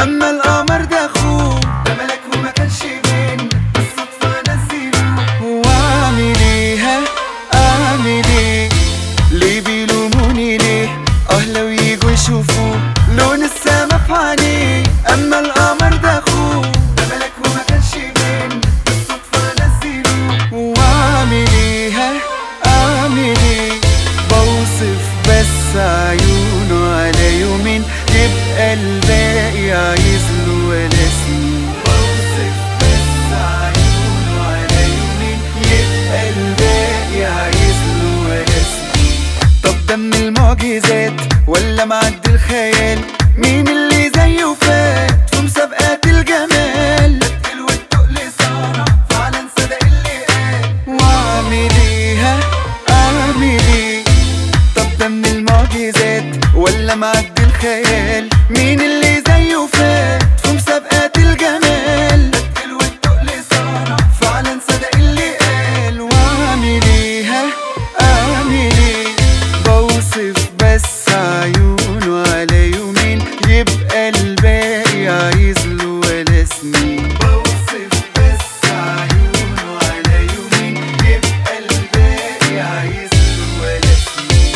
اما القمر ده اخوه ده ملك وما كانش بين بالصدفة نزلوه واعمل ايه ها اعمل ايه ليه بيلوموني ليه اه لو يجوا يشوفوا لون السما في عينيه اما القمر ده اخوه ده ملك وما كانش بين بالصدفة نزلوه واعمل ايه ها اعمل ايه بوصف بس عيونه على يومين يبقى الباقي عايز له ولا سنين بوصف بس عيونه على يومين يبقى الباقي عايز له ولا سنين طب ده من المعجزات ولا معدي الخيال مين اللي زيه فات في مسابقات الجمال التقل والتقل صار فعلا صدق اللي قال واعمل ايه ها اعمل ايه طب ده من المعجزات ولا معدي الخيال مين اللي زيه فات في مسابقات الجمال التقل والتقل صار فعلا صدق اللي قال واعمل ايه ها اعمل ايه بوصف بس عيونه على يومين يبقى الباقي عايز له ولا سنين بوصف بس عيونه على يومين يبقى الباقي عايز له ولا سنين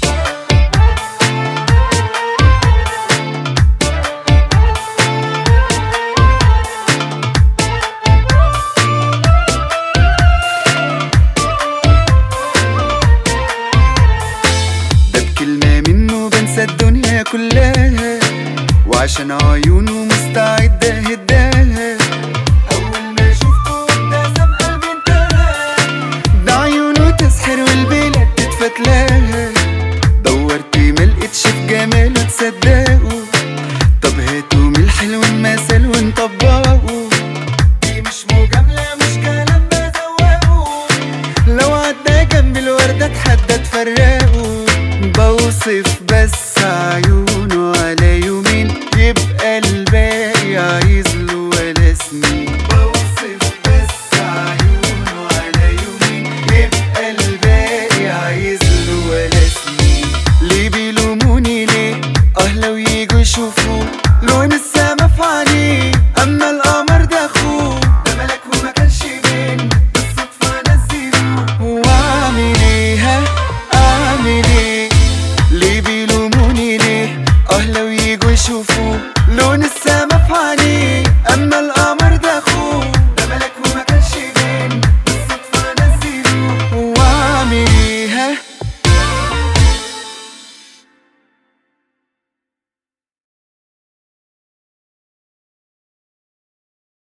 ده بكلمة منه بنسى الدنيا كلها وعشان عيونه مستعد اهداها أول ما شفته ابتسم قلبي انتهى ده عيونه تسحر والبلاد تتفتلاها دورت ملقتش في جماله تصدقوا طب هاتوا من الحلو المثل ونطبقه دي مش مجاملة مش كلام بزوقه لو عدى جنب الوردة اتحدى تفرقه بوصف بس عيونه على يومين يبقى الباقي عايز له ولا سنين بوصف بس عيونه على يومين يبقى الباقي عايز له ولا سنين ليه بيلوموني ليه اه لو يجوا يشوفوا لون السما في عينيه اما القمر ده اخوه ده ملك وما كانش بين بالصدفة نزلوه واعمل ايه ها اعمل ايه ليه بيلوموني ليه اه لو يجوا يشوفوا لون السما